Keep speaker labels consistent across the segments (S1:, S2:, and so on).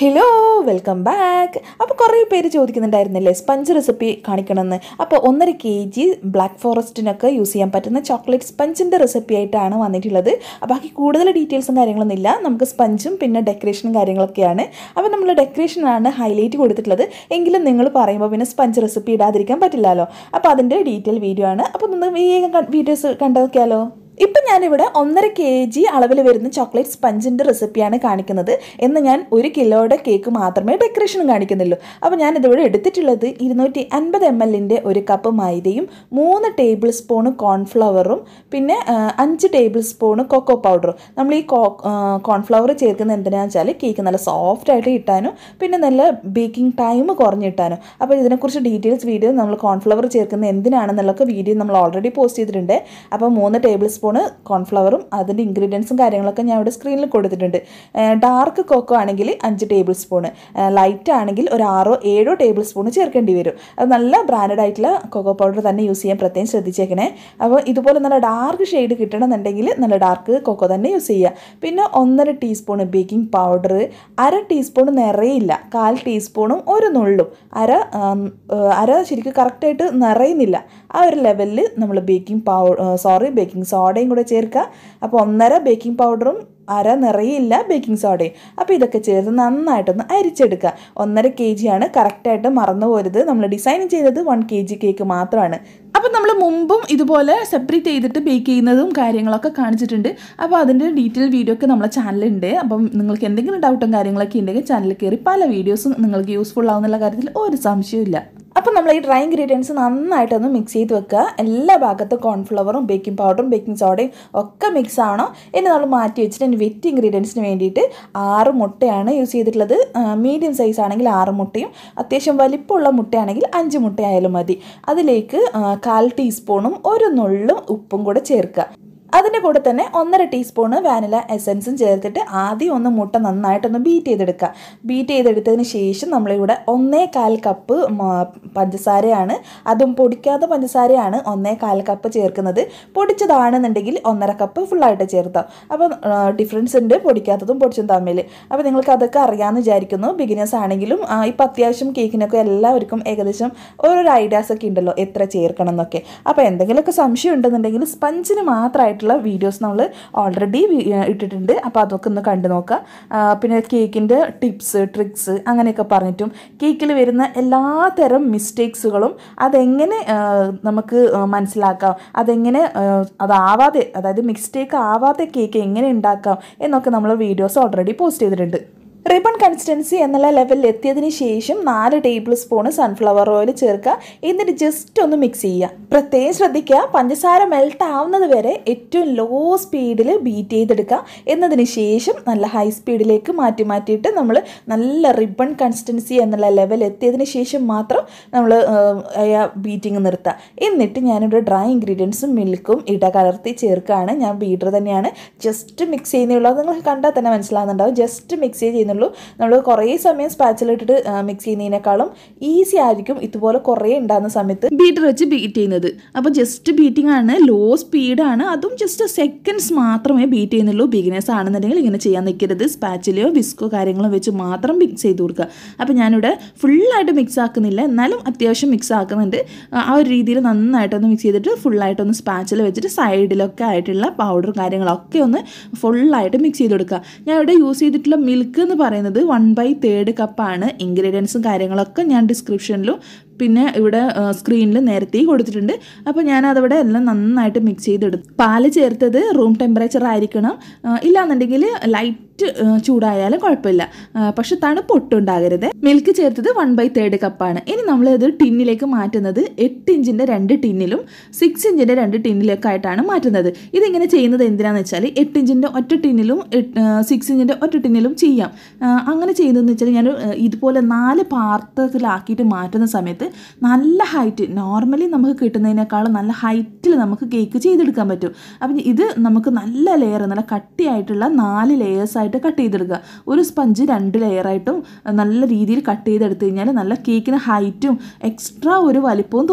S1: hello welcome back അപ്പോൾ കുറേ പേര് ചോദിക്കുന്നുണ്ടായിരുന്നില്ലേ സ്പഞ്ച് റെസിപ്പി കാണിക്കണമെന്ന് അപ്പോൾ ഒന്നര കെ ജി ബ്ലാക്ക് ഫോറസ്റ്റിനൊക്കെ യൂസ് ചെയ്യാൻ പറ്റുന്ന ചോക്ലേറ്റ് സ്പഞ്ചിൻ്റെ റെസിപ്പി ആയിട്ടാണ് വന്നിട്ടുള്ളത് അപ്പോൾ ബാക്കി കൂടുതൽ ഡീറ്റെയിൽസും കാര്യങ്ങളൊന്നും ഇല്ല നമുക്ക് സ്പഞ്ചും പിന്നെ ഡെക്കറേഷനും കാര്യങ്ങളൊക്കെയാണ് അപ്പോൾ നമ്മൾ ഡെക്കറേഷനാണ് ഹൈലൈറ്റ് കൊടുത്തിട്ടുള്ളത് എങ്കിലും നിങ്ങൾ പറയുമ്പോൾ പിന്നെ സ്പഞ്ച് റെസിപ്പി ഇടാതിരിക്കാൻ പറ്റില്ലല്ലോ അപ്പോൾ അതിൻ്റെ ഡീറ്റെയിൽ വീഡിയോ ആണ് അപ്പോൾ ഒന്ന് വേഗം വീഡിയോസ് കണ്ടു നോക്കിയാലോ ഇപ്പം ഞാനിവിടെ ഒന്നര കെ ജി അളവിൽ വരുന്ന ചോക്ലേറ്റ് സ്പഞ്ചിൻ്റെ റെസിപ്പിയാണ് കാണിക്കുന്നത് എന്ന് ഞാൻ ഒരു കിലോയുടെ കേക്ക് മാത്രമേ ഡെക്കറേഷനും കാണിക്കുന്നുള്ളൂ അപ്പോൾ ഞാനിതിവിടെ എടുത്തിട്ടുള്ളത് ഇരുന്നൂറ്റി അൻപത് എം എല്ലിൻ്റെ ഒരു കപ്പ് മൈദയും മൂന്ന് ടേബിൾ സ്പൂണ് കോൺഫ്ലവറും പിന്നെ ആ, അഞ്ച് ടേബിൾ സ്പൂണ് കൊക്കോ പൗഡറും നമ്മൾ ഈ കോ കോൺഫ്ലവർ ചേർക്കുന്നത് എന്തിനാണെന്ന് വെച്ചാൽ കേക്ക് നല്ല സോഫ്റ്റ് ആയിട്ട് കിട്ടാനും പിന്നെ നല്ല ബേക്കിംഗ് ടൈം കുറഞ്ഞ് കിട്ടാനും അപ്പോൾ ഇതിനെക്കുറിച്ച് ഡീറ്റെയിൽസ് വീഡിയോ നമ്മൾ കോൺഫ്ലവർ ചേർക്കുന്നത് എന്തിനാണെന്നുള്ളൊക്കെ വീഡിയോ നമ്മൾ ഓൾറെഡി പോസ്റ്റ് ചെയ്തിട്ടുണ്ട് അപ്പോൾ മൂന്ന് ടേബിൾ സ്പൂണ് കോൺഫ്ലവറും അതിൻ്റെ ഇൻഗ്രീഡിയൻസും കാര്യങ്ങളൊക്കെ ഞാൻ ഇവിടെ സ്ക്രീനിൽ കൊടുത്തിട്ടുണ്ട് ഡാർക്ക് കൊക്കോ ആണെങ്കിൽ അഞ്ച് ടേബിൾ സ്പൂണ് ലൈറ്റ് ആണെങ്കിൽ ഒരു ആറോ ഏഴോ ടേബിൾ സ്പൂൺ ചേർക്കേണ്ടി വരും അത് നല്ല ബ്രാൻഡഡ് ആയിട്ടുള്ള കൊക്കോ പൗഡർ തന്നെ യൂസ് ചെയ്യാൻ പ്രത്യേകം ശ്രദ്ധിച്ചേക്കണേ അപ്പോൾ ഇതുപോലെ നല്ല ഡാർക്ക് ഷെയ്ഡ് കിട്ടണമെന്നുണ്ടെങ്കിൽ നല്ല ഡാർക്ക് കൊക്കോ തന്നെ യൂസ് ചെയ്യുക പിന്നെ ഒന്നര ടീസ്പൂൺ ബേക്കിംഗ് പൗഡർ അര ടീസ്പൂൺ നിറയില്ല കാൽ ടീസ്പൂണും ഒരു നുള്ളും അര ആം, ഏഹ്, അര ശരിക്കും കറക്റ്റായിട്ട് നിറയുന്നില്ല ആ ഒരു ലെവലിൽ നമ്മൾ ബേക്കിംഗ് പൗ സോറി ബേക്കിംഗ് സോഡയും കൂടെ ചേർക്കുക അപ്പോൾ ഒന്നര ബേക്കിംഗ് പൗഡറും അര നിറയില്ല ബേക്കിംഗ് സോഡയും അപ്പോൾ ഇതൊക്കെ ചേർത്ത് നന്നായിട്ടൊന്ന് അരിച്ചെടുക്കുക ഒന്നര കെ ജിയാണ് കറക്റ്റായിട്ട് മറന്നു പോരുത് നമ്മൾ ഡിസൈൻ ചെയ്തത് വൺ കെ ജി കേക്ക് മാത്രമാണ് അപ്പം നമ്മൾ മുമ്പും ഇതുപോലെ സെപ്പറേറ്റ് ചെയ്തിട്ട് ബേക്ക് ചെയ്യുന്നതും കാര്യങ്ങളൊക്കെ കാണിച്ചിട്ടുണ്ട് അപ്പോൾ അതിൻ്റെ ഡീറ്റെയിൽ വീഡിയോ ഒക്കെ നമ്മളെ ചാനലുണ്ട് അപ്പം നിങ്ങൾക്ക് എന്തെങ്കിലും ഡൗട്ടും കാര്യങ്ങളൊക്കെ ഉണ്ടെങ്കിൽ ചാനലിൽ കയറി പല വീഡിയോസും നിങ്ങൾക്ക് യൂസ്ഫുൾ ആവുന്നുള്ള കാര്യത്തിൽ ഒരു സംശയമില്ല അപ്പം നമ്മൾ ഈ ഡ്രൈ ഇൻഗ്രീഡിയൻസ് നന്നായിട്ടൊന്ന് മിക്സ് ചെയ്ത് വെക്കുക എല്ലാ ഭാഗത്തും കോൺഫ്ലവറും ബേക്കിംഗ് പൗഡറും ബേക്കിംഗ് സോഡയും ഒക്കെ മിക്സ് ആണോ ഇനി നമ്മൾ മാറ്റി വെച്ചിട്ട് ഇനി വെറ്റ് ഇൻഗ്രീഡിയൻസിന് വേണ്ടിയിട്ട് ആറ് മുട്ടയാണ് യൂസ് ചെയ്തിട്ടുള്ളത് മീഡിയം സൈസ് ആണെങ്കിൽ ആറ് മുട്ടയും അത്യാവശ്യം വലിപ്പമുള്ള മുട്ടയാണെങ്കിൽ അഞ്ച് മുട്ടയായാലും മതി അതിലേക്ക് ആ, കാൽ ടീസ്പൂണും ഒരു നുള്ളും ഉപ്പും കൂടെ ചേർക്കുക അതിൻ്റെ കൂടെ തന്നെ ഒന്നര ടീസ്പൂണ് വാനില എസൻസും ചേർത്തിട്ട് ആദ്യം ഒന്ന് മുട്ട നന്നായിട്ടൊന്ന് ബീറ്റ് ചെയ്തെടുക്കുക ബീറ്റ് ചെയ്തെടുത്തതിന് ശേഷം നമ്മളിവിടെ ഒന്നേ കാൽ കപ്പ് മ- പഞ്ചസാരയാണ് അതും പൊടിക്കാത്ത പഞ്ചസാരയാണ് ഒന്നേ കാൽ കപ്പ് ചേർക്കുന്നത് പൊടിച്ചതാണെന്നുണ്ടെങ്കിൽ ഒന്നര കപ്പ് ഫുള്ളായിട്ട് ചേർത്താം അപ്പം ഡിഫറൻസ് ഉണ്ട് പൊടിക്കാത്തതും പൊടിച്ചതും തമ്മിൽ അപ്പോൾ നിങ്ങൾക്ക് അതൊക്കെ അറിയാമെന്ന് വിചാരിക്കുന്നു ബിഗിനേഴ്സ് ആണെങ്കിലും ആ, ഇപ്പം അത്യാവശ്യം കേക്കിനൊക്കെ എല്ലാവർക്കും ഏകദേശം ഓരോരോ ഐഡിയാസ് ഒക്കെ ഉണ്ടല്ലോ എത്ര ചേർക്കണം എന്നൊക്കെ അപ്പോൾ എന്തെങ്കിലുമൊക്കെ സംശയം ഉണ്ടെന്നുണ്ടെങ്കിൽ സ്പഞ്ചിന് മാത്രമായിട്ടുള്ള വീഡിയോസ് നമ്മൾ ഓൾറെഡി ഇട്ടിട്ടുണ്ട് അപ്പോൾ അതൊക്കെ ഒന്ന് കണ്ടു നോക്കുക ആ, പിന്നെ കേക്കിൻ്റെ ടിപ്സ് ട്രിക്സ് അങ്ങനെയൊക്കെ പറഞ്ഞിട്ടും കേക്കിൽ വരുന്ന എല്ലാ തരം മിസ്റ്റേക്സുകളും അതെങ്ങനെ ആ, നമുക്ക് ആ, മനസ്സിലാക്കാം അതെങ്ങനെ ആ, അതാവാതെ അതായത് മിസ്റ്റേക്ക് ആവാത്ത കേക്ക് എങ്ങനെ ഉണ്ടാക്കാം എന്നൊക്കെ നമ്മൾ വീഡിയോസ് ഓൾറെഡി പോസ്റ്റ് ചെയ്തിട്ടുണ്ട് റിബൺ കൺസിസ്റ്റൻസി എന്നുള്ള ലെവലിൽ എത്തിയതിന് ശേഷം നാല് ടേബിൾ സ്പൂൺ സൺഫ്ലവർ ഓയിൽ ചേർക്കുക എന്നിട്ട് ജസ്റ്റ് ഒന്ന് മിക്സ് ചെയ്യുക പ്രത്യേകം ശ്രദ്ധിക്കുക പഞ്ചസാര മെൽട്ട് ആവുന്നത് വരെ ഏറ്റവും ലോ സ്പീഡിൽ ബീറ്റ് ചെയ്തെടുക്കുക എന്നതിന് ശേഷം നല്ല ഹൈ സ്പീഡിലേക്ക് മാറ്റി മാറ്റിയിട്ട് നമ്മൾ നല്ല റിബൺ കൺസിസ്റ്റൻസി എന്നുള്ള ലെവൽ എത്തിയതിന് ശേഷം മാത്രം നമ്മൾ ബീറ്റിംഗ് നിർത്തുക എന്നിട്ട് ഞാനിവിടെ ഡ്രൈ ഇൻഗ്രീഡിയൻസും മിൽക്കും ഇട കലർത്തി ചേർക്കുകയാണ് ഞാൻ ബീറ്റർ തന്നെയാണ് ജസ്റ്റ് മിക്സ് ചെയ്യുന്നുള്ളൂ അത് നിങ്ങൾക്ക് കണ്ടാൽ തന്നെ മനസ്സിലാവുന്നുണ്ടാവും ജസ്റ്റ് മിക്സ് ചെയ്യുന്നുള്ളൂ നമ്മൾ കുറേ സമയം സ്പാച്ചിലിട്ടിട്ട് മിക്സ് ചെയ്യുന്നതിനേക്കാളും ഈസി ആയിരിക്കും ഇതുപോലെ കുറേ ഉണ്ടാകുന്ന സമയത്ത് ബീറ്റർ വെച്ച് ബീറ്റ് ചെയ്യുന്നത് അപ്പോൾ ജസ്റ്റ് ബീറ്റിംഗ് ആണ് ലോ സ്പീഡാണ് അതും ജസ്റ്റ് സെക്കൻഡ്സ് മാത്രമേ ബീറ്റ് ചെയ്യുന്നുള്ളൂ ബിഗിനേഴ്സ് ആണെന്നുണ്ടെങ്കിൽ ഇങ്ങനെ ചെയ്യാൻ നിൽക്കരുത് സ്പാച്ചിലോ വിസ്കോ കാര്യങ്ങളോ വെച്ച് മാത്രം മിക്സ് ചെയ്ത് കൊടുക്കുക അപ്പോൾ ഞാനിവിടെ ഫുള്ളായിട്ട് മിക്സ് ആക്കുന്നില്ല എന്നാലും അത്യാവശ്യം മിക്സ് ആക്കുന്നുണ്ട് ആ ഒരു രീതിയിൽ നന്നായിട്ടൊന്ന് മിക്സ് ചെയ്തിട്ട് ഫുള്ളായിട്ടൊന്ന് സ്പാച്ചിൽ വെച്ചിട്ട് സൈഡിലൊക്കെ ആയിട്ടുള്ള പൗഡറും കാര്യങ്ങളൊക്കെ ഒന്ന് ഫുള്ളായിട്ട് മിക്സ് ചെയ്ത് കൊടുക്കുക ഞാൻ ഇവിടെ യൂസ് ചെയ്തിട്ടുള്ള മിൽക്ക് എന്ന് പറയുന്നത് വൺ ബൈ തേർഡ് കപ്പാണ് ഇൻഗ്രീഡിയൻസും കാര്യങ്ങളൊക്കെ ഞാൻ ഡിസ്ക്രിപ്ഷനിലും പിന്നെ ഇവിടെ സ്ക്രീനിൽ നേരത്തെ കൊടുത്തിട്ടുണ്ട് അപ്പോൾ ഞാൻ അതവിടെ എല്ലാം നന്നായിട്ട് മിക്സ് ചെയ്തെടുത്തു പാല് ചേർത്തത് റൂം ടെമ്പറേച്ചർ ആയിരിക്കണം ആ, ഇല്ലാന്നുണ്ടെങ്കിൽ ലൈറ്റ് ചൂടായാലും കുഴപ്പമില്ല ആ, പക്ഷെ തണുപ്പ് ഒട്ടും ഉണ്ടാകരുത് മിൽക്ക് ചേർത്തത് വൺ ബൈ തേർഡ് കപ്പാണ് ഇനി നമ്മളിത് ടിന്നിലേക്ക് മാറ്റുന്നത് എട്ട് ഇഞ്ചിൻ്റെ രണ്ട് ടിന്നിലും സിക്സ് ഇഞ്ചിൻ്റെ രണ്ട് ടിന്നിലൊക്കെ ആയിട്ടാണ് മാറ്റുന്നത് ഇതിങ്ങനെ ചെയ്യുന്നത് എന്തിനാന്ന് വെച്ചാൽ എട്ട് ഇഞ്ചിൻ്റെ ഒറ്റ ടിന്നിലും സിക്സ് ഇഞ്ചിൻ്റെ ഒറ്റ ടിന്നിലും ചെയ്യാം ആ, അങ്ങനെ ചെയ്യുന്നതെന്ന് വെച്ചാൽ ഞാൻ ആ, ഇതുപോലെ നാല് പാത്രത്തിലാക്കിയിട്ട് മാറ്റുന്ന സമയത്ത് നല്ല ഹൈറ്റ് നോർമലി നമുക്ക് കിട്ടുന്നതിനേക്കാളും നല്ല ഹൈറ്റിൽ നമുക്ക് കേക്ക് ചെയ്തെടുക്കാൻ പറ്റും അപ്പം ഇത് നമുക്ക് നല്ല ലെയർ നല്ല കട്ടിയായിട്ടുള്ള നാല് ലെയേഴ്സ് ആയിട്ട് കട്ട് ചെയ്തെടുക്കുക ഒരു സ്പഞ്ച് രണ്ട് ലെയറായിട്ടും നല്ല രീതിയിൽ കട്ട് ചെയ്തെടുത്ത് കഴിഞ്ഞാൽ നല്ല കേക്കിന് ഹൈറ്റും എക്സ്ട്രാ ഒരു വലിപ്പവും തോന്നും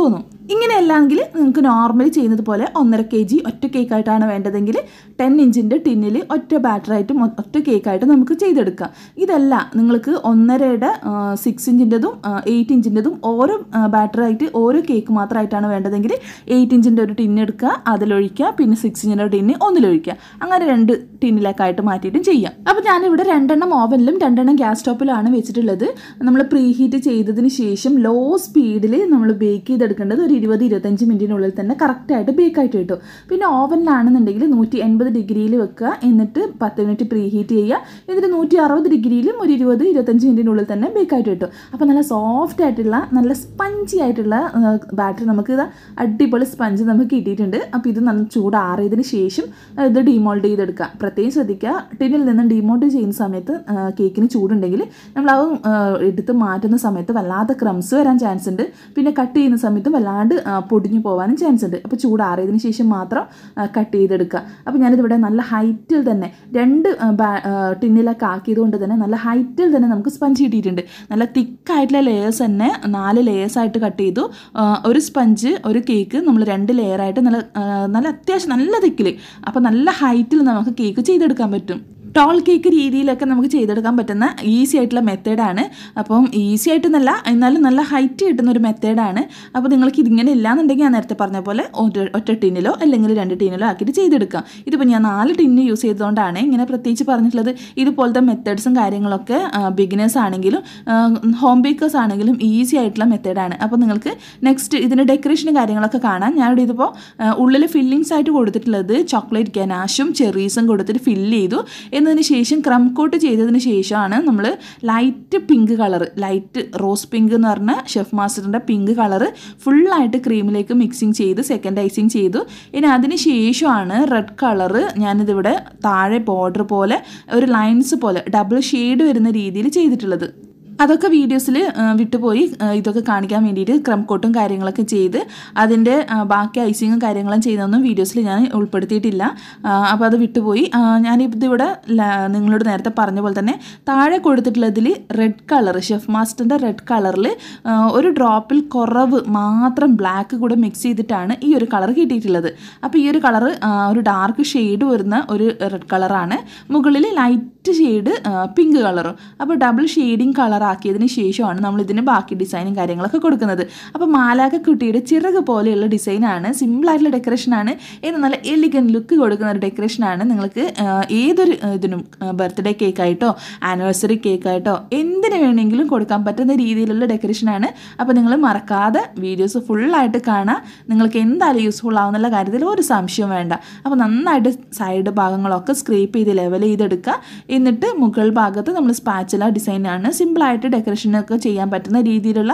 S1: ഇങ്ങനെയല്ലെങ്കിൽ നിങ്ങൾക്ക് നോർമലി ചെയ്യുന്നത് പോലെ ഒന്നര കെ ജി ഒറ്റ കേക്കായിട്ടാണ് വേണ്ടതെങ്കിൽ ടെൻ ഇഞ്ചിൻ്റെ ടിന്നിൽ ഒറ്റ ബാറ്ററായിട്ട് ഒറ്റ കേക്കായിട്ട് നമുക്ക് ചെയ്തെടുക്കാം ഇതല്ല നിങ്ങൾക്ക് ഒന്നരയുടെ സിക്സ് ഇഞ്ചിൻ്റെതും എയ്റ്റ് ഇഞ്ചിൻ്റെതും ഓരോ ബാറ്ററായിട്ട് ഓരോ കേക്ക് മാത്രമായിട്ടാണ് വേണ്ടതെങ്കിൽ എയ്റ്റ് ഇഞ്ചിൻ്റെ ഒരു ടിന്ന് എടുക്കുക അതിലൊഴിക്കുക പിന്നെ സിക്സ് ഇഞ്ചിൻ്റെ ടിന്ന് ഒന്നിലൊഴിക്കുക അങ്ങനെ രണ്ട് ടിന്നിലേക്കായിട്ട് മാറ്റിയിട്ടും ചെയ്യാം അപ്പോൾ ഞാനിവിടെ രണ്ടെണ്ണം ഓവനിലും രണ്ടെണ്ണം ഗ്യാസ് സ്റ്റോപ്പിലാണ് വെച്ചിട്ടുള്ളത് നമ്മൾ പ്രീ ഹീറ്റ് ചെയ്തതിന് ശേഷം ലോ സ്പീഡിൽ നമ്മൾ ബേക്ക് ചെയ്തെടുക്കേണ്ടത് ഒരു ഇരുപത് ഇരുപത്തഞ്ച് മിനിറ്റിനുള്ളിൽ തന്നെ കറക്റ്റായിട്ട് ബേക്കായിട്ട് കിട്ടും പിന്നെ ഓവനിലാണെന്നുണ്ടെങ്കിൽ നൂറ്റി എൺപത് ഡിഗ്രിയിൽ വെക്കുക എന്നിട്ട് പത്ത് മിനിറ്റ് പ്രീ ഹീറ്റ് ചെയ്യുക എന്നിട്ട് നൂറ്റി അറുപത് ഡിഗ്രിയിലും ഒരു ഇരുപത് ഇരുപത്തഞ്ച് മിനിറ്റിനുള്ളിൽ തന്നെ ബേക്കായിട്ട് കിട്ടും അപ്പോൾ നല്ല സോഫ്റ്റ് ആയിട്ടുള്ള നല്ല സ്പഞ്ചി ആയിട്ടുള്ള ബാറ്ററി നമുക്ക് ഇത് അടിപൊളി സ്പഞ്ച് നമുക്ക് കിട്ടിയിട്ടുണ്ട് അപ്പോൾ ഇത് നല്ല ചൂടാറിയതിന് ശേഷം ഇത് ഡിമോൾഡ് ചെയ്തെടുക്കുക പ്രത്യേകം ശ്രദ്ധിക്കുക ടിന്നിൽ നിന്നും ഡിമോൾഡ് ചെയ്യുന്ന സമയത്ത് കേക്കിന് ചൂടുണ്ടെങ്കിൽ നമ്മൾ അത് എടുത്ത് മാറ്റുന്ന സമയത്ത് വല്ലാതെ ക്രംസ് വരാൻ ചാൻസ് ഉണ്ട് പിന്നെ കട്ട് ചെയ്യുന്ന സമയത്ത് വല്ലാണ്ട് പൊടിഞ്ഞു പോകാനും ചാൻസ് ഉണ്ട് അപ്പോൾ ചൂടാറിയതിന് ശേഷം മാത്രം കട്ട് ചെയ്തെടുക്കുക അപ്പോൾ ഞാനിതിവിടെ നല്ല ഹൈറ്റിൽ തന്നെ രണ്ട് ടിന്നിലൊക്കെ ആക്കിയത് കൊണ്ട് തന്നെ നല്ല ഹൈറ്റിൽ തന്നെ നമുക്ക് സ്പഞ്ച് കിട്ടിയിട്ടുണ്ട് നല്ല തിക്കായിട്ടുള്ള ലെയേഴ്സ് തന്നെ നാല് ലെയേഴ്സ് ആയിട്ട് കട്ട് ചെയ്തു ഒരു സ്പഞ്ച് ഒരു കേക്ക് നമ്മൾ രണ്ട് ലെയറായിട്ട് നല്ല നല്ല അത്യാവശ്യം നല്ല തിക്കിൽ അപ്പോൾ നല്ല ഹൈറ്റിൽ നമുക്ക് കേക്ക് ചെയ്തെടുക്കാൻ പറ്റും ടോൾ കേക്ക് രീതിയിലൊക്കെ നമുക്ക് ചെയ്തെടുക്കാൻ പറ്റുന്ന ഈസി ആയിട്ടുള്ള മെത്തേഡാണ് അപ്പം ഈസി ആയിട്ടെന്നല്ല എന്നാലും നല്ല ഹൈറ്റ് കിട്ടുന്ന ഒരു മെത്തേഡാണ് അപ്പോൾ നിങ്ങൾക്ക് ഇതിങ്ങനെ ഇല്ലാന്നുണ്ടെങ്കിൽ ഞാൻ നേരത്തെ പറഞ്ഞ പോലെ ഒറ്റ ടിന്നിലോ അല്ലെങ്കിൽ രണ്ട് ടിന്നിലോ ആക്കിയിട്ട് ചെയ്തെടുക്കാം ഇതിപ്പോൾ ഞാൻ നാല് ടിന്ന് യൂസ് ചെയ്തുകൊണ്ടാണ് ഇങ്ങനെ പ്രത്യേകിച്ച് പറഞ്ഞിട്ടുള്ളത് ഇതുപോലത്തെ മെത്തേഡ്സും കാര്യങ്ങളൊക്കെ ബിഗിനേഴ്സ് ആണെങ്കിലും ഹോം ബേക്കേഴ്സ് ആണെങ്കിലും ഈസി ആയിട്ടുള്ള മെത്തേഡാണ് അപ്പോൾ നിങ്ങൾക്ക് നെക്സ്റ്റ് ഇതിൻ്റെ ഡെക്കറേഷനും കാര്യങ്ങളൊക്കെ കാണാൻ ഞാനിവിടെ ഇതിപ്പോൾ ഉള്ളിൽ ഫില്ലിങ്സ് ആയിട്ട് കൊടുത്തിട്ടുള്ളത് ചോക്ലേറ്റ് ഗനാഷും ചെറീസും കൊടുത്തിട്ട് ഫില്ല് ചെയ്തു എന്നതിന് ശേഷം ക്രം കോട്ട് ചെയ്തതിന് ശേഷമാണ് നമ്മൾ light pink colour light rose pink എന്ന് പറഞ്ഞ ഷെഫ് മാസ്റ്ററിൻ്റെ പിങ്ക് കളർ ഫുള്ളായിട്ട് ക്രീമിലേക്ക് മിക്സിങ് ചെയ്ത് സെക്കൻഡ് ഐസിങ് ചെയ്തു ഇനി അതിന് ശേഷമാണ് റെഡ് കളറ് ഞാനിതിവിടെ താഴെ ബോർഡർ പോലെ ഒരു ലൈൻസ് പോലെ ഡബിൾ ഷെയ്ഡ് വരുന്ന രീതിയിൽ ചെയ്തിട്ടുള്ളത് അതൊക്കെ വീഡിയോസിൽ വിട്ടുപോയി ഇതൊക്കെ കാണിക്കാൻ വേണ്ടിയിട്ട് ക്രം കോട്ടും കാര്യങ്ങളൊക്കെ ചെയ്ത് അതിൻ്റെ ബാക്കി ഐസിങ്ങും കാര്യങ്ങളും ചെയ്തൊന്നും വീഡിയോസിൽ ഞാൻ ഉൾപ്പെടുത്തിയിട്ടില്ല അപ്പോൾ അത് വിട്ടുപോയി ഞാനിതിവിടെ നിങ്ങളോട് നേരത്തെ പറഞ്ഞ പോലെ തന്നെ താഴെ കൊടുത്തിട്ടുള്ളതിൽ റെഡ് കളർ ഷെഫ് മാസ്റ്ററിൻ്റെ റെഡ് കളറിൽ ഒരു ഡ്രോപ്പിൽ കുറവ് മാത്രം ബ്ലാക്ക് കൂടെ മിക്സ് ചെയ്തിട്ടാണ് ഈ ഒരു കളർ കിട്ടിയിട്ടുള്ളത് അപ്പോൾ ഈ ഒരു കളർ ഒരു ഡാർക്ക് ഷെയ്ഡ് വരുന്ന ഒരു റെഡ് കളറാണ് മുകളിൽ ലൈറ്റ് ഷെയ്ഡ് പിങ്ക് കളറും അപ്പോൾ ഡബിൾ ഷെയ്ഡിങ് കളർ ആക്കിയതിന് ശേഷമാണ് നമ്മൾ ഇതിന് ബാക്കി ഡിസൈനും കാര്യങ്ങളൊക്കെ കൊടുക്കുന്നത് അപ്പോൾ മാലാക കുട്ടിയുടെ ചിറക് പോലെയുള്ള ഡിസൈനാണ് സിമ്പിളായിട്ടുള്ള ഡെക്കറേഷനാണ് ഇത് നല്ല എലിഗൻ ലുക്ക് കൊടുക്കുന്ന ഒരു ഡെക്കറേഷനാണ് നിങ്ങൾക്ക് ഏതൊരു ഇതിനും ബർത്ത്ഡേ കേക്കായിട്ടോ ആനിവേഴ്സറി കേക്കായിട്ടോ എന്തിനു വേണമെങ്കിലും കൊടുക്കാൻ പറ്റുന്ന രീതിയിലുള്ള ഡെക്കറേഷനാണ് അപ്പോൾ നിങ്ങൾ മറക്കാതെ വീഡിയോസ് ഫുള്ളായിട്ട് കാണാം നിങ്ങൾക്ക് എന്തായാലും യൂസ്ഫുൾ ആവുന്നുള്ള കാര്യത്തിൽ ഒരു സംശയവും വേണ്ട അപ്പോൾ നന്നായിട്ട് സൈഡ് ഭാഗങ്ങളൊക്കെ സ്ക്രേപ്പ് ചെയ്ത് ലെവൽ ചെയ്തെടുക്കുക എന്നിട്ട് മുകൾ ഭാഗത്ത് നമ്മൾ സ്പാച്ചുല ഡിസൈനാണ് സിമ്പിളായിട്ട് ഡെക്കറേഷനൊക്കെ ചെയ്യാൻ പറ്റുന്ന രീതിയിലുള്ള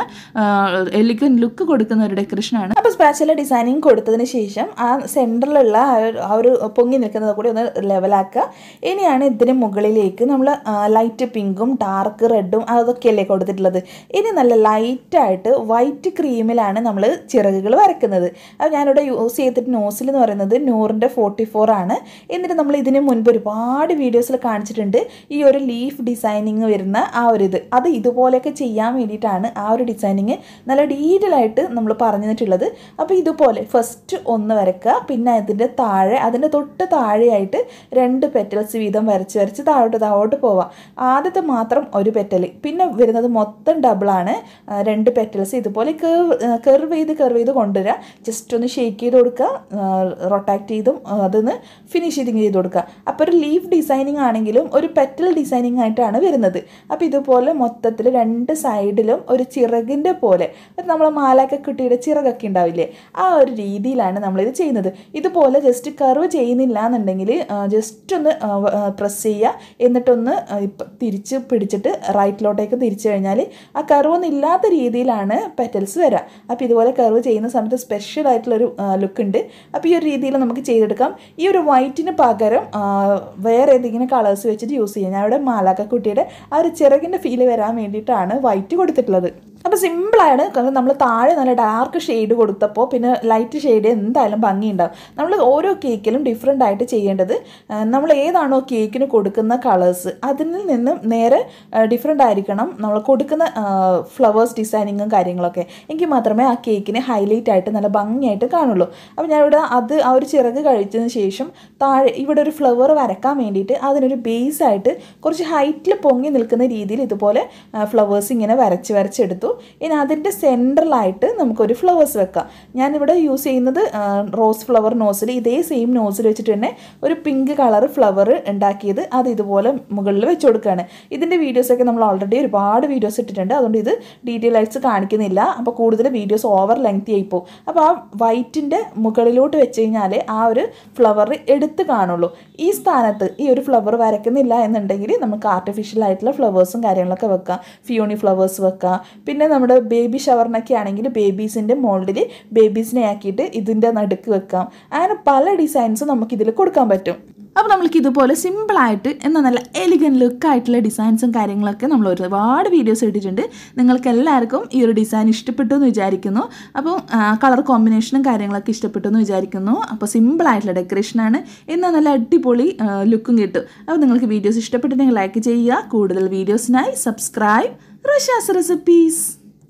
S1: എലിഗൻ ലുക്ക് കൊടുക്കുന്ന ഒരു ഡെക്കറേഷനാണ് അപ്പോൾ സ്പാച്ചുല ഡിസൈനിങ് കൊടുത്തതിന് ശേഷം ആ സെൻറ്ററിലുള്ള ആ ഒരു പൊങ്ങി നിൽക്കുന്നത് കൂടി ഒന്ന് ലെവലാക്കുക ഇനിയാണ് ഇതിന് മുകളിലേക്ക് നമ്മൾ ലൈറ്റ് പിങ്കും ഡാർക്ക് റെഡും അതൊക്കെയല്ലേ കൊടുത്തിട്ടുള്ളത് ഇനി നല്ല ലൈറ്റായിട്ട് വൈറ്റ് ക്രീമിലാണ് നമ്മൾ ചിറകുകൾ വരയ്ക്കുന്നത് അത് ഞാനിവിടെ യൂസ് ചെയ്തിട്ട് നോസിൽ എന്ന് പറയുന്നത് നൂറിൻ്റെ ഫോർട്ടി ഫോർ ആണ് എന്നിട്ട് നമ്മൾ ഇതിന് മുൻപ് ഒരുപാട് വീഡിയോസിൽ കാണിച്ചിട്ടുണ്ട് ഈ ഒരു ലീഫ് ഡിസൈനിങ് വരുന്ന ആ ഒരു ഇത് അത് ഇതുപോലെയൊക്കെ ചെയ്യാൻ വേണ്ടിയിട്ടാണ് ആ ഒരു ഡിസൈനിങ് നല്ല ഡീറ്റെയിൽ ആയിട്ട് നമ്മൾ പറഞ്ഞു തന്നിട്ടുള്ളത് അപ്പോൾ ഇതുപോലെ ഫസ്റ്റ് ഒന്ന് വരയ്ക്കുക പിന്നെ അതിൻ്റെ താഴെ അതിൻ്റെ തൊട്ട് താഴെയായിട്ട് രണ്ട് പെറ്റൽസ് വീതം വരച്ച് വരച്ച് താഴോട്ട് താഴോട്ട് പോവാം ആദ്യത്തെ മാത്രം ഒരു പെറ്റൽ പിന്നെ വരുന്നത് മൊത്തം ഡബിളാണ് രണ്ട് പെറ്റൽസ് ഇതുപോലെ കേർവ് കെർവ് ചെയ്ത് കെർവ് ചെയ്ത് കൊണ്ടുവരിക ജസ്റ്റ് ഒന്ന് ഷേക്ക് ചെയ്ത് കൊടുക്കുക റൊട്ടാക്ട് ചെയ്തും അതൊന്ന് ഫിനിഷിങ് ചെയ്ത് കൊടുക്കുക അപ്പോൾ ഒരു ലീഫ് ഡിസൈനിങ് ആണെങ്കിലും ഒരു പെറ്റൽ ഡിസൈനിങ് ആയിട്ടാണ് വരുന്നത് അപ്പോൾ ഇതുപോലെ മൊത്തത്തിൽ രണ്ട് സൈഡിലും ഒരു ചിറകിൻ്റെ പോലെ നമ്മൾ മാലാക്ക കുട്ടിയുടെ ചിറകൊക്കെ ഉണ്ടാവില്ലേ ആ ഒരു രീതിയിലാണ് നമ്മളിത് ചെയ്യുന്നത് ഇതുപോലെ ജസ്റ്റ് കർവ് ചെയ്യുന്നില്ല എന്നുണ്ടെങ്കിൽ ജസ്റ്റ് ഒന്ന് പ്രസ് ചെയ്യുക എന്നിട്ടൊന്ന് തിരിച്ച് പിടിച്ചിട്ട് റൈറ്റിലോട്ടേക്ക് തിരിച്ചു കഴിഞ്ഞാൽ ആ കർവൊന്നും ഇല്ലാത്ത രീതിയിലാണ് പെറ്റൽസ് വരിക അപ്പോൾ ഇതുപോലെ കർവ് ചെയ്യുന്ന സമയത്ത് സ്പെഷ്യൽ ആയിട്ടുള്ളൊരു ലുക്ക് ഉണ്ട് അപ്പോൾ ഈ ഒരു രീതിയിൽ നമുക്ക് ചെയ്തെടുക്കാം ഈ ഒരു വൈറ്റിന് പകരം വേറെ ഏതെങ്കിലും കളേഴ്സ് വെച്ചിട്ട് യൂസ് ചെയ്യാം ഞാൻ ഇവിടെ മാലാക്ക കുട്ടിയുടെ ആ ഒരു ചിറകിൻ്റെ ഫീല് വരാൻ വേണ്ടിയിട്ടാണ് വൈറ്റ് കൊടുത്തിട്ടുള്ളത് അപ്പോൾ സിമ്പിളാണ് കാരണം നമ്മൾ താഴെ നല്ല ഡാർക്ക് ഷെയ്ഡ് കൊടുത്തപ്പോൾ പിന്നെ ലൈറ്റ് ഷെയ്ഡ് എന്തായാലും ഭംഗിയുണ്ടാവും നമ്മൾ ഓരോ കേക്കിലും ഡിഫറെൻ്റ് ആയിട്ട് ചെയ്യേണ്ടത് ആ, നമ്മൾ ഏതാണോ കേക്കിന് കൊടുക്കുന്ന കളേഴ്സ് അതിൽ നിന്നും നേരെ ഡിഫറെൻ്റ് ആയിരിക്കണം നമ്മൾ കൊടുക്കുന്ന ഫ്ലവേഴ്സ് ഡിസൈനിങ്ങും കാര്യങ്ങളൊക്കെ എങ്കിൽ മാത്രമേ ആ കേക്കിനെ ഹൈലൈറ്റ് ആയിട്ട് നല്ല ഭംഗിയായിട്ട് കാണുള്ളൂ അപ്പോൾ ഞാനിവിടെ അത് ആ ഒരു ചിറക് കഴിച്ചതിന് ശേഷം താഴെ ഇവിടെ ഒരു ഫ്ലവർ വരക്കാൻ വേണ്ടിയിട്ട് അതിനൊരു ബേസ് ആയിട്ട് കുറച്ച് ഹൈറ്റിൽ പൊങ്ങി നിൽക്കുന്ന രീതിയിൽ ഇതുപോലെ ഫ്ലവേഴ്സ് ഇങ്ങനെ വരച്ച് വരച്ചെടുത്തു ഇനി അതിൻ്റെ സെൻട്രലായിട്ട് നമുക്കൊരു ഫ്ലവേഴ്സ് വെക്കാം ഞാനിവിടെ യൂസ് ചെയ്യുന്നത് റോസ് ഫ്ലവർ നോസിൽ ഇതേ സെയിം നോസിൽ വെച്ചിട്ട് തന്നെ ഒരു പിങ്ക് കളർ ഫ്ലവർ ഉണ്ടാക്കിയത് അത് ഇതുപോലെ മുകളിൽ വെച്ച് കൊടുക്കുകയാണ് ഇതിൻ്റെ വീഡിയോസൊക്കെ നമ്മൾ ഓൾറെഡി ഒരുപാട് വീഡിയോസ് ഇട്ടിട്ടുണ്ട് അതുകൊണ്ട് ഇത് ഡീറ്റെയിൽ ആയിട്ട് കാണിക്കുന്നില്ല അപ്പോൾ കൂടുതൽ വീഡിയോസ് ഓവർ ലെങ്തി ആയി പോകും അപ്പോൾ ആ വൈറ്റിൻ്റെ മുകളിലോട്ട് വെച്ച് കഴിഞ്ഞാൽ ആ ഒരു ഫ്ലവർ എടുത്ത് കാണുള്ളൂ ഈ സ്ഥാനത്ത് ഈ ഒരു ഫ്ലവർ വരയ്ക്കുന്നില്ല എന്നുണ്ടെങ്കിൽ നമുക്ക് ആർട്ടിഫിഷ്യൽ ആയിട്ടുള്ള ഫ്ലവേഴ്സും കാര്യങ്ങളൊക്കെ വെക്കാം ഫിയോണി ഫ്ലവേഴ്സ് വെക്കാം പിന്നെ നമ്മുടെ ബേബി ഷവറിനൊക്കെ ആണെങ്കിൽ ബേബീസിൻ്റെ മോൾഡിൽ ബേബീസിനെ ആക്കിയിട്ട് ഇതിൻ്റെ നടുക്ക് വെക്കാം അങ്ങനെ പല ഡിസൈൻസും നമുക്ക് ഇതിൽ കൊടുക്കാൻ പറ്റും അപ്പോൾ നമ്മൾക്ക് ഇതുപോലെ സിമ്പിളായിട്ട് എന്നാൽ നല്ല എലിഗൻ ലുക്കായിട്ടുള്ള ഡിസൈൻസും കാര്യങ്ങളൊക്കെ നമ്മൾ ഒരുപാട് വീഡിയോസ് ഇട്ടിട്ടുണ്ട് നിങ്ങൾക്ക് എല്ലാവർക്കും ഈ ഒരു ഡിസൈൻ ഇഷ്ടപ്പെട്ടു എന്ന് വിചാരിക്കുന്നു അപ്പോൾ കളർ കോമ്പിനേഷനും കാര്യങ്ങളൊക്കെ ഇഷ്ടപ്പെട്ടു എന്ന് വിചാരിക്കുന്നു അപ്പോൾ സിമ്പിളായിട്ടുള്ള ഡെക്കറേഷനാണ് എന്നാൽ നല്ല അടിപൊളി ലുക്കും കിട്ടും അപ്പോൾ നിങ്ങൾക്ക് വീഡിയോസ് ഇഷ്ടപ്പെട്ടിട്ടുണ്ടെങ്കിൽ ലൈക്ക് ചെയ്യുക കൂടുതൽ വീഡിയോസിനായി സബ്സ്ക്രൈബ് റഷാസ് റെസിപ്പീസ്